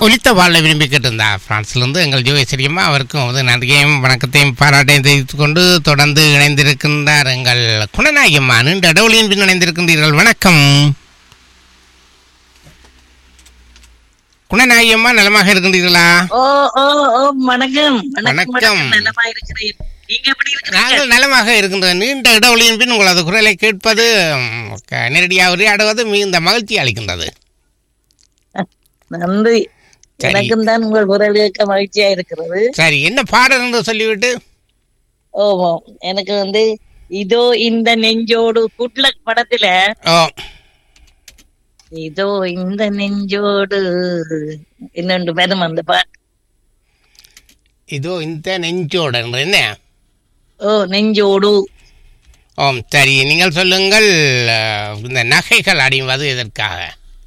ஒலித்த வாழ விரும்பி கேட்டிருந்தா பிரான்சிலிருந்து எங்கள் ஜோகேஸ்வரியம்மா அவருக்கும் வந்து நன்றியையும் வணக்கத்தையும் பாராட்டையும் தெரிவித்துக் கொண்டு தொடர்ந்து இணைந்திருக்கின்றார் எங்கள் குணநாயகம்மா நீண்ட இடஒலியின் பின் இணைந்திருக்கின்றீர்கள் வணக்கம் குணநாயகம்மா நலமாக இருக்கின்றீர்களா ஓ ஓ ஓ வணக்கம் வணக்கம். நலமா இருக்கிறேன் நீங்க எப்படி இருக்கிறீங்க நாங்கள் நலமாக இருக்கின்றோம் நீண்ட இடஒலியின் பின் உங்களது குரலை கேட்பது ம், க- நேரடியாக உரையாடுவது மிகுந்த மகிழ்ச்சி அளிக்கின்றது நன்றி சரி. எனக்கும் தான் உங்கள் குரல் கேட்க மகிழ்ச்சியா இருக்கிறது சரி என்ன பாடல் என்று சொல்லிவிட்டு ஓ எனக்கு வந்து இதோ இந்த நெஞ்சோடு குட்லக் படத்துல ஓ இதோ இந்த நெஞ்சோடு இன்னொன்று பேரும் அந்த பாட்டு இதோ இந்த நெஞ்சோடு என்று என்ன ஓ நெஞ்சோடு ஓம் சரி நீங்கள் சொல்லுங்கள் அஹ், இந்த நகைகள் அணிவது எதற்காக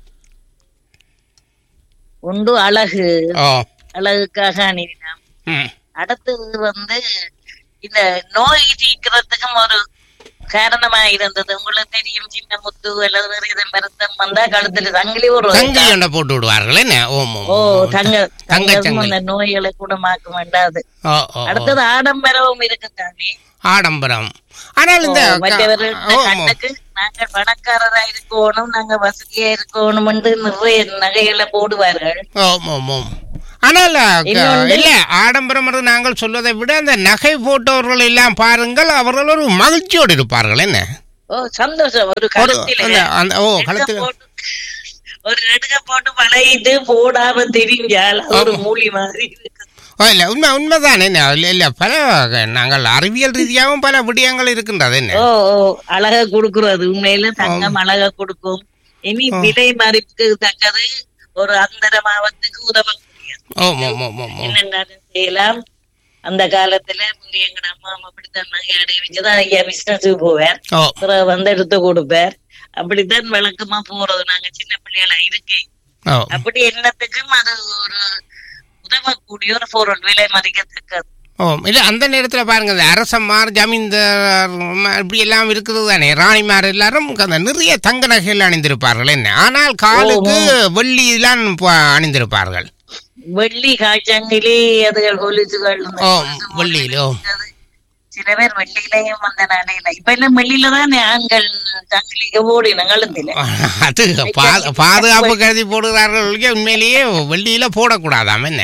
உண்டு அழகு ஓ அழகுக்காக அணிவினாம் ம் அடுத்தது வந்து இந்த நோய் தீர்க்கிறதுக்கும் ஒரு காரணமா இருந்தது உங்களுக்கு தெரியும் சின்ன முத்து அல்லது வேற எதுவும் வருத்தம் வந்தா கழுத்துல சங்கிலி ஒரு சங்கிலி ஒன்றை போட்டு விடுவார்கள் என்ன ஓம் ஓம் ஓ ஓம். தங்க தங்க தங்கம் சங்கிலி. அந்த நோய்களை குணமாக்க வேண்டாது ஓ ஓ, ஓ அடுத்தது ஆடம்பரமும் இருக்குதானே ஆடம்பரம் ஆனால் இந்த க- மற்றவர்கள் ஓ, ஓ. கண்ணுக்கு நாங்கள் பணக்காரரா இருக்கணும் நாங்க வசதியா இருக்கணும் நிறைய நகைகளை போடுவார்கள் ஓம் ஓம் ஓம் ஆனால் க- இன்னொன்று- இல்ல ஆடம்பரம் என்று நாங்கள் சொல்வதை விட அந்த நகை போட்டவர்கள் எல்லாம் பாருங்கள் அவர்கள் ஒரு மகிழ்ச்சியோடு இருப்பார்கள் என்ன ஓ சந்தோஷம் ஒரு ஒரு கருத்தில அந்த- அந்த ஓ நெடுக கழுத்தில் போட்டு- ஒரு நடுக போட்டு வளையுது போடாம தெரிஞ்சால் அது ஒரு மூலி மாதிரி இருக்கு ஓ, இல்ல உண்மை உண்மைதான் என்ன இல்ல இல்ல பல நாங்கள் அறிவியல் ரீதியாகவும் பல விடயங்கள் இருக்கின்றது என்ன ஓ ஓ அழகா கொடுக்கறது உண்மையில தங்கம் அழகா கொடுக்கும் இனி விலை மதிப்புக்கு தக்கது ஒரு அந்தரமாவத்துக்கு உதவக்கூடியது ஓம் ஓம் ஓம் ஓம் ஓம் என்னென்ன செய்யலாம் அந்த காலத்துல முந்தைய எங்க அம்மா அப்படித்தான் நகை அடைய வச்சுதான் ஐயா பிசினஸுக்கு போவார் ஓ அப்புறம் வந்து எடுத்து கொடுப்பார் அப்படித்தான் வழக்கமா போறது நாங்க சின்ன பிள்ளைகளா இருக்கேன் ஓ அப்படி என்னத்துக்கும் அது ஒரு உதவக்கூடிய ஒரு பொருள் விலை மதிக்கத்தக்கது ஓ இல்ல அந்த நேரத்துல பாருங்க இந்த அரசம்மார் ஜமீன்தார் ம- இப்படி எல்லாம் இருக்குது தானே ராணிமார் எல்லாரும் அந்த நிறைய தங்க நகைகள் அணிந்திருப்பார்கள் என்ன ஆனால் காலுக்கு வெள்ளி எல்லாம் ப- அணிந்திருப்பார்கள் வெள்ளி காய்ச்சங்கிலி அதுகள் கொலுசுகள் இந்த ஓ கொலுசு வெள்ளியில் ஓ போட்டது. சில பேர் வெள்ளியிலையும் வந்த நடையில இப்ப எல்லாம் வெள்ளியில தான் ஆண்கள் சங்கிலிக்கு ஓடின கழுத்துல அது பா- பாதுகாப்பு கருதி போடுகிறார்கள் ஒழிய உண்மையிலேயே வெள்ளியில போடக்கூடாதாம் என்ன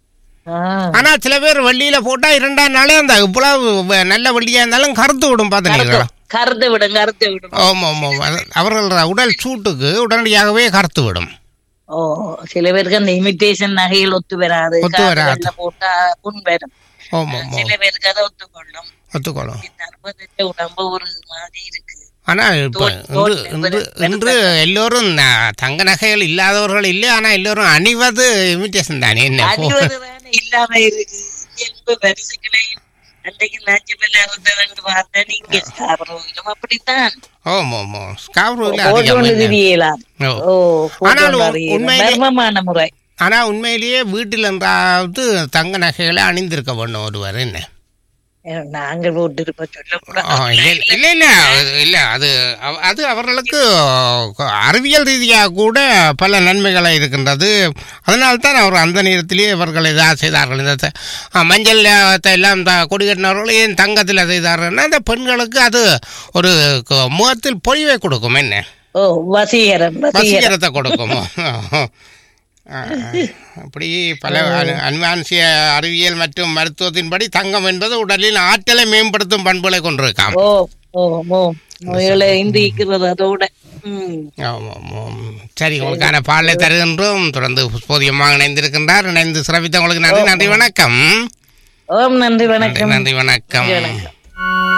ஆஹ். ஆனா சில பேர் வெள்ளியில போட்டா இரண்டாம் நாளே அந்த இவ்வளவு வ- நல்ல வெள்ளியா இருந்தாலும் கருத்து விடும் பாத்தீங்களா கருத்து விடும் கருத்து விடும் ஆமாம் ஆமாம் அது அவர்கள் உடல் சூட்டுக்கு உடனடியாகவே கருத்து விடும் ஓ சில பேருக்கு அந்த இமிட்டேஷன் நகைகள் ஒத்து வராது ஒத்து வராது. காதுகள்ல போட்டா புண் வரும் ஆமாம் ஆமாம் சில பேருக்கு அதை ஒத்துக்கொள்ளும் ஒத்துக்கொள்ளும் இந்த அனுபவத்தை உடம்பு ஒரு மாதிரி இருக்கு ஆனால் இப்போ தோல் இன்று இன்று தோல் இன்று எல்லோரும் ந- தங்க நகைகள் இல்லாதவர்கள் இல்லை ஆனால் எல்லோரும் அணிவது இமிட்டேஷன் தானே என்ன போ- அடிவதுதானே இல்லாம இருக்கு என்ப பரிசுகளையும் அன்றைக்கு நாச்சிபல்ல அறுபத்தி பார்த்தா நீங்க சாப்பிடுவோம் அப்படித்தான் ஆமாம் ஆமாம் ஸ்காப்ரூவில் போட்டு அதிகம் ஒண்ணு என்ன? தெரியலாம் ஓ. ஓ ஆனால் போட்டு உ- உண்மையிலே- தர்மமான முறை ஆனால் உண்மையிலேயே வீட்டில் என்றாவது தங்க நகைகளை அணிந்திருக்க வேண்டும் ஒருவர் என்ன நாங்கள் போட்டு இருப்ப ஆ, சொல்லக்கூடாது இல்லை இல்லை இல்லை அது- இல்லை அது அவ- அது அவர்களுக்கு அறிவியல் ரீதியாக கூட பல நன்மைகளை இருக்கின்றது அதனால தான் அவர் அந்த நேரத்திலேயே இவர்கள் இதாக செய்தார்கள் இந்த த- ஆ, மஞ்சள் த- எல்லாம் த- கொடி கட்டினவர்கள் ஏன் தங்கத்தில் செய்தார்கள்னா அந்த பெண்களுக்கு அது ஒரு க- முகத்தில் பொழிவை கொடுக்கும் என்ன ஓ வசீகரம் வசீகரம் வசீகரத்தை கொடுக்கும் ஆ, அப்படி பல அனு- அனுமானுஷிய அறிவியல் மற்றும் மருத்துவத்தின்படி தங்கம் என்பது உடலின் ஆற்றலை மேம்படுத்தும் பண்புகளை கொண்டிருக்காம் ஓ ஓ ஓ நோய்களை இந்திக்கிறது அதோட ம் ஆமாம், ஆமாம். சரி உங்களுக்கான பாடலை தருகின்றோம் தொடர்ந்து புஷ்போதியமாக இணைந்திருக்கின்றார் இணைந்து சிறப்பித்த உங்களுக்கு நன்றி நன்றி வணக்கம் ஓம் நன்றி நன்றி வணக்கம் நன்றி வணக்கம் வணக்கம்